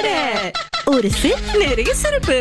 கடை ஒரு சிப் நிறைய சிறப்பு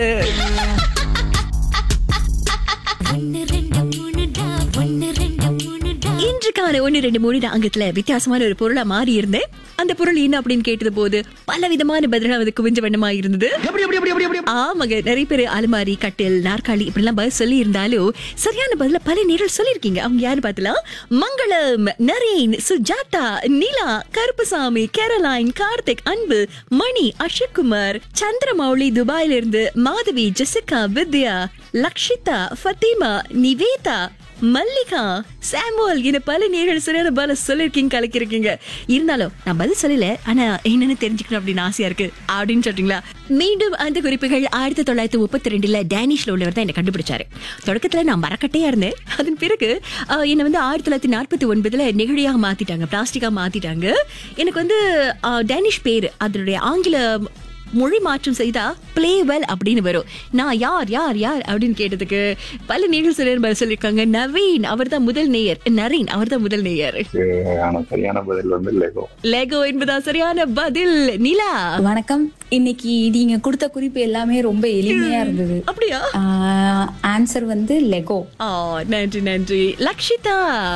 இன்றுக்கான ஒன்னு ரெண்டு மூணு அங்கத்துல வித்தியாசமான ஒரு பொருளா மாறி இருந்தேன் அந்த பொருள் என்ன அப்படின்னு கேட்டது போது பல விதமான பதிலாக அது குவிஞ்ச வண்ணமா இருந்தது ஆமாங்க நிறைய பேர் அலமாரி கட்டில் நாற்காலி இப்படிலாம் பதில் சொல்லி இருந்தாலும் சரியான பதில பல நேரில் சொல்லியிருக்கீங்க அவங்க யாரு பார்த்தலாம் மங்களம் நரேன் சுஜாதா நிலா கருப்புசாமி கேரளைன் கார்த்திக் அன்பு மணி அஷக்குமார் சந்திரமௌலி துபாயில இருந்து மாதவி ஜெசிகா வித்யா லக்ஷிதா ஃபத்திமா நிவேதா மல்லிகா சாமுவல் என பல நேர்கள் சரியான பல சொல்லிருக்கீங்க கலக்கிருக்கீங்க இருந்தாலும் நான் பதில் சொல்லல ஆனா என்னன்னு தெரிஞ்சுக்கணும் அப்படின்னு ஆசையா இருக்கு அப்படின்னு சொல்றீங்களா மீண்டும் அந்த குறிப்புகள் ஆயிரத்தி தொள்ளாயிரத்தி முப்பத்தி ரெண்டுல டேனிஷ்ல உள்ளவர் தான் என்ன கண்டுபிடிச்சாரு தொடக்கத்துல நான் மரக்கட்டையா இருந்தேன் அதன் பிறகு ஆஹ், என்னை வந்து ஆயிரத்தி தொள்ளாயிரத்தி நாற்பத்தி ஒன்பதுல நெகிழியாக மாத்திட்டாங்க பிளாஸ்டிக்கா மாத்திட்டாங்க எனக்கு வந்து ஆஹ், டேனிஷ் பேர் அதனுடைய ஆங்கில மொழி மாற்றம் செய்தா பிளே வெல் அப்படின்னு வரும் நான் யார் யார் யார் அப்படின்னு கேட்டதுக்கு பல நேர்கள் சிலர் பதில் சொல்லியிருக்காங்க நவீன் அவர் தான் முதல் நேயர் நரீன் அவர் தான் முதல் நேயர் ஆனா சரியான பதில் வந்து லெகோ லெகோ என்பதா சரியான பதில் நிலா வணக்கம் இன்னைக்கு நீங்க கொடுத்த குறிப்பு எல்லாமே ரொம்ப எளிமையா இருந்தது அப்படியா ஆன்சர் வந்து லெகோ ஆ நன்றி நன்றி லக்ஷிதா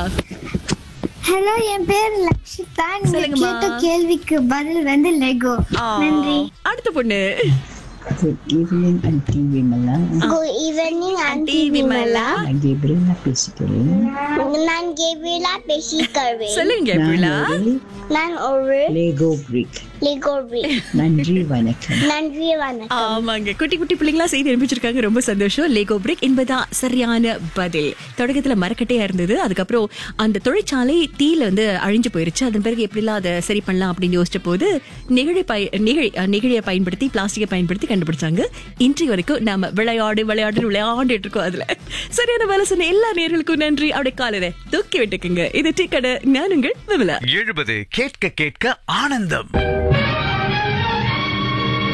ஹலோ என் பேர் லக்ஷிதா நீங்க சொல்லுங்கம்மா. கேட்ட கேள்விக்கு பதில் வந்து லெகோ ஆ, நன்றி அடுத்த பொண்ணு Good evening, Auntie Vimala. Good evening auntie Vimala நான் கேப்ரியலா பேசிக்கிறேன் நான் கேபிலா பேசிக்கிறேன் சொல்லுங்க பிள்ளா நான் ஒரு நான் ஒரு லெகோ பிரிக் லெகோ நன்றி வணக்கம் நன்றி வணக்கம் ஆமாங்க குட்டி குட்டி பிள்ளைங்களா செய்தி அனுப்பிச்சிருக்காங்க ரொம்ப சந்தோஷம் லேகோ பிரிக் என்பதா சரியான பதில் தொடக்கத்துல மரக்கட்டையா இருந்தது அதுக்கப்புறம் அந்த தொழிற்சாலை தீயில வந்து அழிஞ்சு போயிருச்சு அதன் பிறகு எப்படிலாம் அதை சரி பண்ணலாம் அப்படின்னு யோசிச்ச போது நெகிழி பய நெகிழி அஹ், நெகிழியை பயன்படுத்தி பிளாஸ்டிக்கை பயன்படுத்தி கண்டுபிடிச்சாங்க இன்றைய வரைக்கும் நாம விளையாடு விளையாடு விளையாண்டுட்டு இருக்கோம் அதுல சரியான வேலை சொன்ன எல்லா நேர்களுக்கும் நன்றி அப்படியே காலையில தூக்கி விட்டுக்குங்க இது டீ கடை நான் உங்கள் விமலா எழுபது கேட்க கேட்க ஆனந்தம்